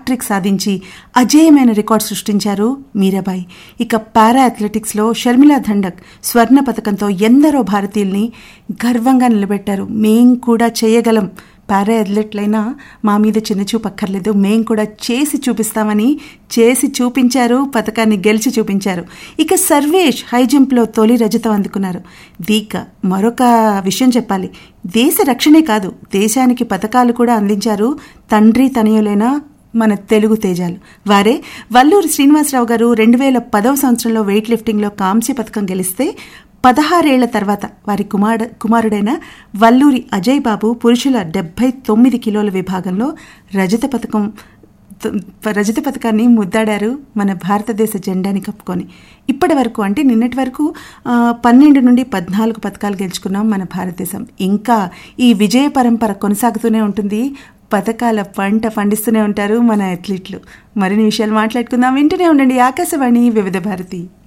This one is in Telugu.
హ్యాట్రిక్ సాధించి అజేయమైన రికార్డ్ సృష్టించారు మీరాబాయి ఇక పారా అథ్లెటిక్స్లో షర్మిలా దండక్ స్వర్ణ పథకంతో ఎందరో భారతీయుల్ని గర్వంగా నిలబెట్టారు మేం కూడా చేయగలం పారా అథ్లెట్లైనా మా మీద చిన్నచూపు అక్కర్లేదు మేం కూడా చేసి చూపిస్తామని చేసి చూపించారు పథకాన్ని గెలిచి చూపించారు ఇక సర్వేష్ హై జంప్లో తొలి రజతం అందుకున్నారు దీక మరొక విషయం చెప్పాలి దేశ రక్షణే కాదు దేశానికి పథకాలు కూడా అందించారు తండ్రి తనయులైన మన తెలుగు తేజాలు వారే వల్లూరు శ్రీనివాసరావు గారు రెండు వేల పదవ సంవత్సరంలో వెయిట్ లిఫ్టింగ్లో కాంస్య పథకం గెలిస్తే పదహారేళ్ల తర్వాత వారి కుమార కుమారుడైన వల్లూరి అజయ్ బాబు పురుషుల డెబ్బై తొమ్మిది కిలోల విభాగంలో రజత పథకం రజత పథకాన్ని ముద్దాడారు మన భారతదేశ జెండాని కప్పుకొని ఇప్పటి వరకు అంటే నిన్నటి వరకు పన్నెండు నుండి పద్నాలుగు పథకాలు గెలుచుకున్నాం మన భారతదేశం ఇంకా ఈ విజయ పరంపర కొనసాగుతూనే ఉంటుంది పథకాల పంట పండిస్తూనే ఉంటారు మన అథ్లీట్లు మరిన్ని విషయాలు మాట్లాడుకుందాం వింటూనే ఉండండి ఆకాశవాణి వివిధ భారతి